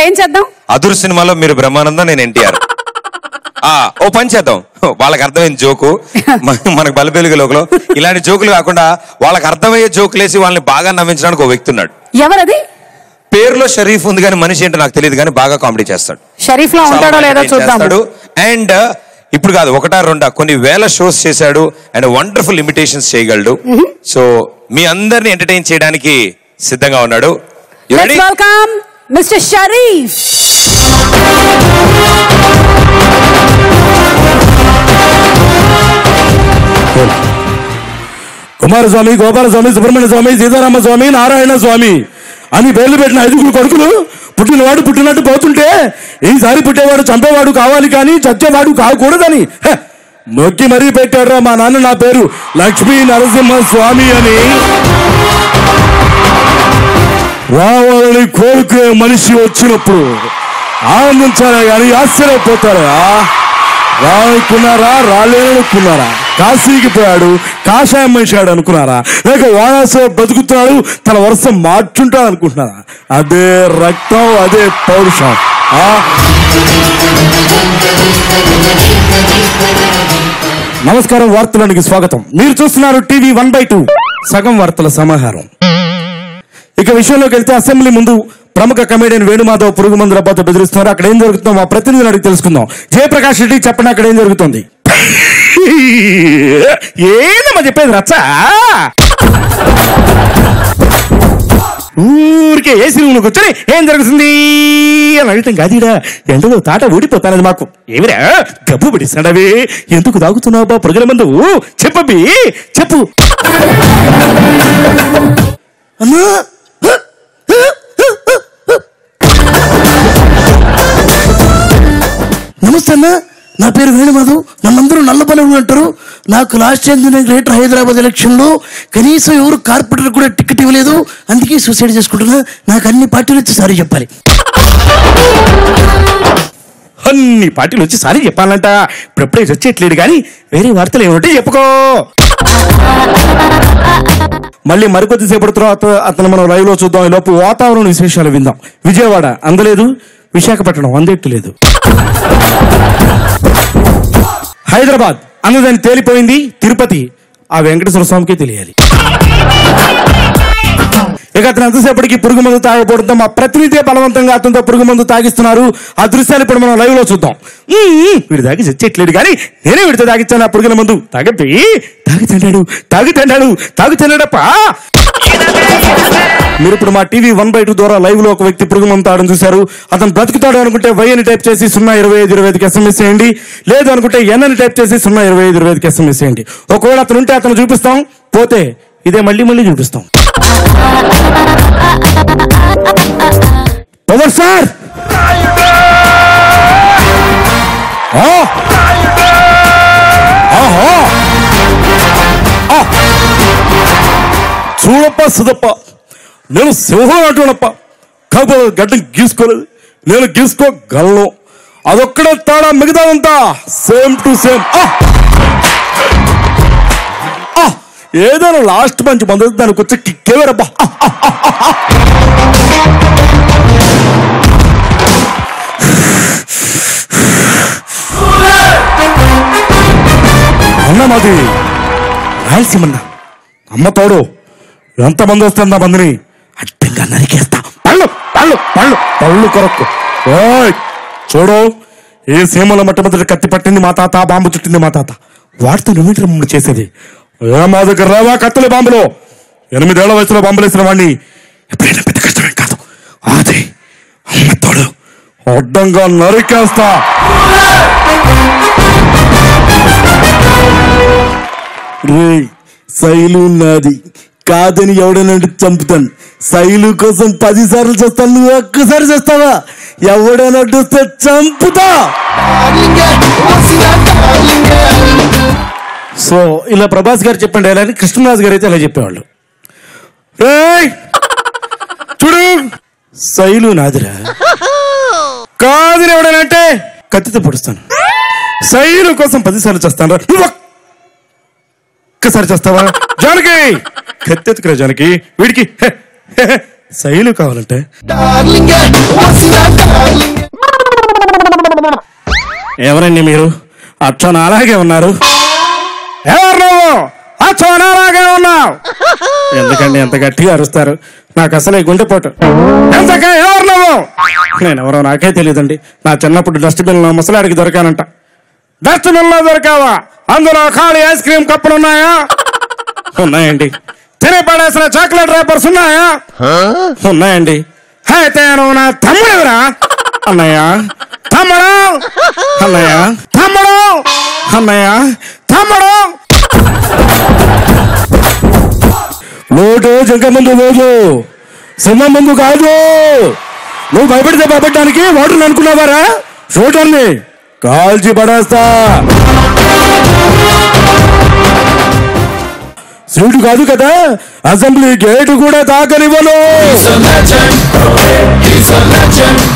ఏం చేద్దాం అదుర్ సినిమాలో మీరు బ్రహ్మానందం నేను ఎన్టీఆర్ ఆ ఓ పని చేద్దాం వాళ్ళకి అర్థమైంది జోకు మన- మనకు బలబెలుగు లోకలో ఇలాంటి జోకులు కాకుండా వాళ్ళకి అర్థమయ్యే జోకులు వేసి వాళ్ళని బాగా నవ్వించడానికి ఒక వ్యక్తి ఉన్నాడు ఎవరది పేరులో షరీఫ్ ఉంది కానీ మనిషి ఏంటో నాకు తెలియదు కానీ బాగా కామెడీ చేస్తాడు షరీఫ్ లో ఉంటాడో లేదో చూద్దాం అండ్ ఇప్పుడు కాదు ఒకటా రెండా కొన్ని వేల షోస్ చేశాడు అండ్ వండర్ఫుల్ ఇమిటేషన్స్ చేయగలడు సో మీ అందరిని ఎంటర్టైన్ చేయడానికి సిద్ధంగా ఉన్నాడు You ready? Let's welcome mister Sharif Kumaraswamy Gopalaswamy Subrahmanya Swamy Seetharama Swamy Narayana Swamy అని పేర్లు పెట్టిన ఐదుగురు కొడుకులు పుట్టినవాడు పుట్టినట్టు పోతుంటే ఈసారి పుట్టేవాడు చంపేవాడు కావాలి కానీ చచ్చేవాడు కాకూడదని హె, మొక్కి మరీ పెట్టాడురా మా నాన్న నా పేరు లక్ష్మీ నరసింహ స్వామి అని రావాలని కోరుకునే మనిషి వచ్చినప్పుడు ఆనందించారా కానీ ఆశ్చర్యపోతారా రానుకున్నారా రాలేననుకున్నారా కాశీకి పోయాడు కాషాయం మనిషాడు అనుకున్నారా లేక వారాసో బతుకుతున్నాడు తన వరుస మార్చుంటాడు అనుకుంటున్నారా అదే రక్తం అదే పౌరుషం ఆ? నమస్కారం వార్తలానికి స్వాగతం మీరు చూస్తున్నారు టీవీ వన్ బై టూ సగం వార్తల సమాహారం ఇక విషయంలోకి వెళ్తే అసెంబ్లీ ముందు ప్రముఖ కమేడియన్ వేణుమాధవ్ పురుగు మందుల బాధ బెదిరిస్తున్నారు అక్కడ ఏం జరుగుతుందో మా ప్రతినిధిని అడిగి తెలుసుకుందాం జయప్రకాష్ రెడ్డి చెప్పండి అక్కడ ఏం జరుగుతుంది ఏందమ్మా చెప్పేది రచ్చ ఊరికే ఏసీ రూమ్ కూర్చొని ఏం జరుగుతుంది అని అడిగితే గదిడా ఎండలో తాట ఊడిపోతానది మాకు ఏమిరా గబ్బు పిడిస్తాడవి ఎందుకు తాగుతున్నావు బా ప్రజల మందు చెప్పబి చెప్పు అన్నా నమస్తే అన్న నా పేరు వేణుమాధవ్ నన్నందరూ నల్లబలవు అంటారు నాకు లాస్ట్ చెందిన గ్రేటర్ హైదరాబాద్ ఎలక్షన్లో కనీసం ఎవరు కార్పొరేటర్ కూడా టికెట్ ఇవ్వలేదు అందుకే సూసైడ్ చేసుకుంటున్నా నాకు అన్ని పార్టీలు వచ్చి సారీ చెప్పాలి అన్ని పార్టీలు వచ్చి సారీ చెప్పాలంట ఇప్పుడెప్పుడే వచ్చేట్లేడు కానీ వేరే వార్తలు ఏమిటో చెప్పుకో మళ్ళీ మరికొద్దిసేపటి తర్వాత అతను మనం లైవ్ లో చూద్దాం ఈ లోపు వాతావరణ విశేషాలు విందాం విజయవాడ అందలేదు విశాఖపట్నం అందెట్టలేదు హైదరాబాద్ అన్నదాన్ని తేలిపోయింది తిరుపతి ఆ వెంకటేశ్వర స్వామికి తెలియాలి ఇక అతను ఎంతసేపటికి పురుగు మందు తాగకపోవడంతో మా ప్రతినిధి బలవంతంగా అతనితో పురుగు మందు తాగిస్తున్నారు ఆ దృశ్యాలు ఇప్పుడు మనం లైవ్ లో చూద్దాం ఉమ్, ఉమ్, వీడు తాగి చచ్చేట్లేడు కానీ నేనే వీడితో తాగిచ్చాను ఆ పురుగుల మందు తాగపి తాగుతున్నాడు తాగుతున్నాడు తాగుతున్నాడప్పా మీరు ఇప్పుడు మా టీవీ వన్ బై టూ ద్వారా లైవ్ లో ఒక వ్యక్తి పురుగు మందు తాగడం చూశారు అతను బ్రతుకుతాడు అనుకుంటే వై అని టైప్ చేసి సున్నా ఇరవై ఐదు ఇరవై ఐదుకి ఎస్ఎంఎస్ చేయండి లేదు అనుకుంటే ఎన్ అని టైప్ చేసి సున్నా ఇరవై ఐదు ఇరవై ఐదుకి ఎస్ఎంఎస్ చేయండి ఒకవేళ అతను ఉంటే అతను చూపిస్తాం పోతే ఇదే మళ్ళీ మళ్ళీ చూపిస్తాం పవర్ సార్ ఆ! ఆహా! ఆ! చూడప్ప సుదప్ప నేను సింహం అంటున్నప్ప కాకపోతే గడ్డం గీసుకోలేదు నేను గీసుకోగలను అదొక్కడే తేడా మిగతాదంతా సేమ్ టు సేమ్ ఏదైనా లాస్ట్ మంచి మంది దానికి వచ్చి కిక్కేవారబ్బా అన్న మాది రాయలసీమన్న అమ్మ తోడు ఎంతమంది వస్తుంది మందిని అడ్డంగా నరికేస్తా పళ్ళు పళ్ళు పళ్ళు పళ్ళు కొరకు ఓయ్ చూడు ఏ సీమల మొట్టమొదటి కత్తి పట్టింది మా తాత బాంబు చుట్టింది మా తాత వాటితో నువ్వు మమ్మల్ని చేసేది ఏ మా దగ్గర రావా కత్తుల బాంబులు ఎనిమిదేళ్ల వయసులో బాంబులు వేసిన వాడిని ఎప్పుడైనా పెద్ద కష్టమేం కాదు అది అమ్మ తోడు అడ్డంగా నరికేస్తా రే శైలు నాది కాదని ఎవడనంటే చంపుతాను శైలు కోసం పది సార్లు చేస్తాను నువ్వు ఒక్కసారి చేస్తావా ఎవడనట్టు వస్తే చంపుతా సో ఇలా ప్రభాస్ గారు చెప్పండి ఎలా కృష్ణరాజు గారు అయితే అలా చెప్పేవాళ్ళు రేయ్ చూడు శైలు నాదిరా కాదని ఎవడనంటే కత్తితో పొడుస్తాను శైలు కోసం పదిసార్లు చేస్తాను రా నువ్వు ఒక్కసారి చేస్తావా జానకి కత్తెత్తుకురా జానకి వీడికి హె, హె, హె, శైలు కావాలంటే ఎవరండి మీరు అచ్చన అలాగే ఉన్నారు ఎవరు నువ్వు అచ్చన అలాగే ఉన్నావు ఎందుకండి ఎంత గట్టిగా అరుస్తారు నాకు అసలే గుండెపోటు ఎంతగా ఎవరు నువ్వు నేను ఎవరో నాకే తెలియదండి నా చిన్నప్పుడు డస్ట్బిన్ లో ముసలాడికి దొరికానంట డస్ట్బిన్ లో దొరికావా అందులో ఖాళీ ఐస్ క్రీమ్ కప్పులు ఉన్నాయా ఉన్నాయండి తిని పడేసిన చాక్లెట్ రేపర్స్ ఉన్నాయా ఉన్నాయండి అయితే నువ్వు నా తమ్ముడురా అన్నయ్య తమ్ముడు అన్నయ్య తమ్ముడు అన్నయ్య తమ్ముడు లోటు జంక ముందు లేదు సింహం ముందు కాదు నువ్వు భయపడితే భయపడడానికి ఓటర్లు అనుకున్నావారా షూటర్ని కాల్చి పడేస్తా సీటు కాదు కదా అసెంబ్లీ గేటు కూడా తాకనివ్వను He's a legend. He's a legend.